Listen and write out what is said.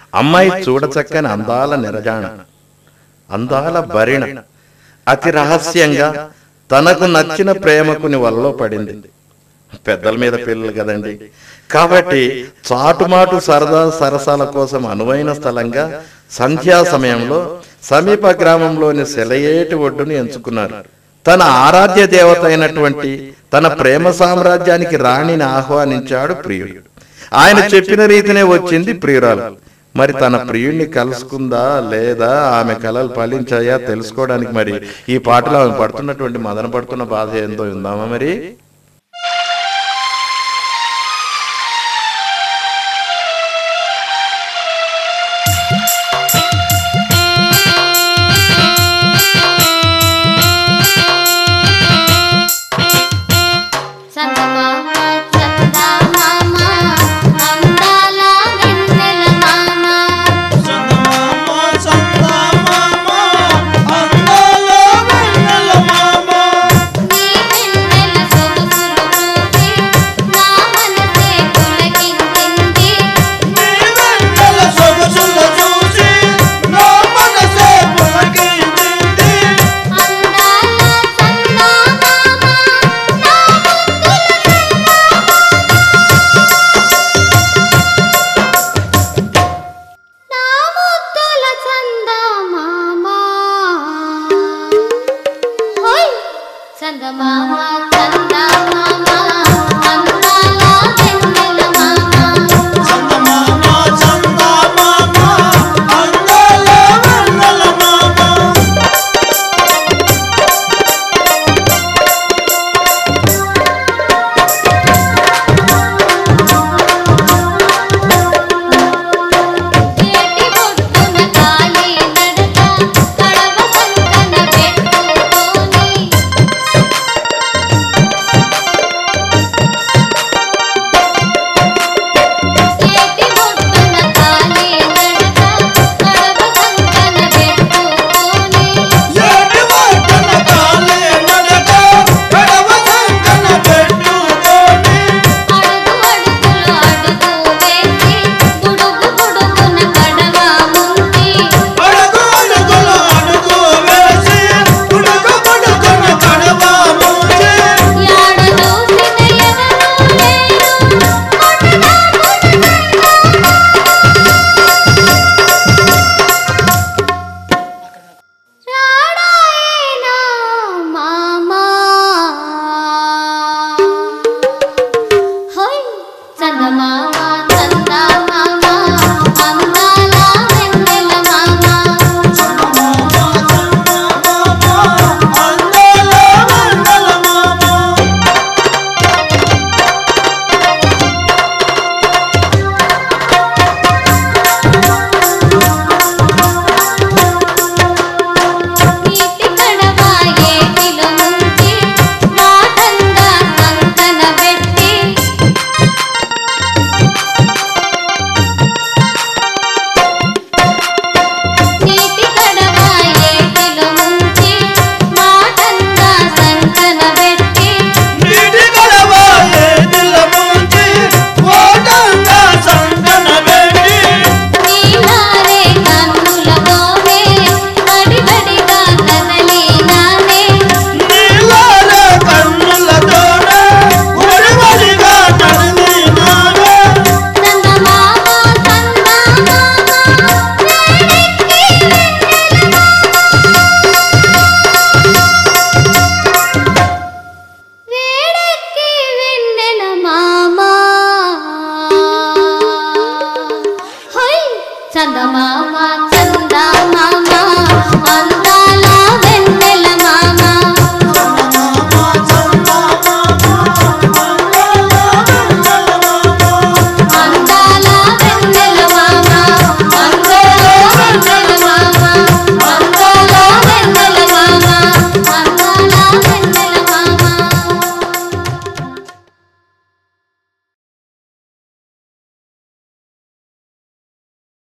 అమ్మాయి చూడచక్కని అందాల నిరజాణ అందాల భరిణ అతి రహస్యంగా తనకు నచ్చిన ప్రేమకుని వలలో పడింది పెద్దల మీద పిల్లలు కదండి కాబట్టి చాటుమాటు సరదా సరసాల కోసం అనువైన స్థలంగా సంధ్యా సమయంలో సమీప గ్రామంలోని సెలయేటి ఒడ్డును ఎంచుకున్నారు తన ఆరాధ్య దేవత అయినటువంటి తన ప్రేమ సామ్రాజ్యానికి రాణిని ఆహ్వానించాడు ప్రియుడు ఆయన చెప్పిన రీతినే వచ్చింది ప్రియురాలు మరి తన ప్రియుణ్ణి కలుసుకుందా లేదా ఆమె కలలు ఫలించాయా తెలుసుకోవడానికి మరి ఈ పాటలో ఆమె పడుతున్నటువంటి మదన పడుతున్న బాధ ఏందో ఉందామా మరి సంగమామ చందమామ అందాల వెన్నెల మామ చందమామ చందమామ అందాల వెన్నెల మామ నీ వెన్నెల సొగసులు చూసి నా మనసే పులకించింది నీ వెన్నెల సొగసులు చూసి నా మనసే పులకించింది అందాల చందమామ నా నా ముద్దుల చందమామ హోయ్ చందమామ చందమామ అందాల వెన్నెల మామ చందమామ చందమామ అందాల వెన్నెల మామ చేటి బొట్టున కాలి నడక కడవ సంకన పెట్టుకొని చేటి బొట్టున కాలి నడక కడవ సంకన పెట్టుకొని ఏటి వాటన కాలే నడక గడవ సంకన పెట్టుకొని అడుగు అడుగులు అడుగు వేసి గుడుగు గుడుగున కడవ ముంచి అడుగు అడుగులు అడుగు వేసి ఉడుకు పుడుకున కడవ ముంచి యాడ చూసిన ఎవరూ లేరు రాడాయేనా మామా హోయ్ చందమామ చందమామ అందాల వెన్నెల మామ చందమామ చందమామ అందాల వెన్నెల మామ నీటి కడవ ఏటిలో ముంచి నాటంగా సంకన పెట్టి నీటి కడవ ఏటిలో ముంచి నాటంగా సంకన పెట్టి నీటి గడవ ఏదిల ముంచి ఓటంగా సంకన పెట్టి నీలారే కన్నులతోనే వడివడిగా కదలినానే నీలాల కన్నులతోనే ఒడివడిగా కదిలినావే చందమామ చందమామ వేడెక్కి వెన్నెల మామా హై చందమామ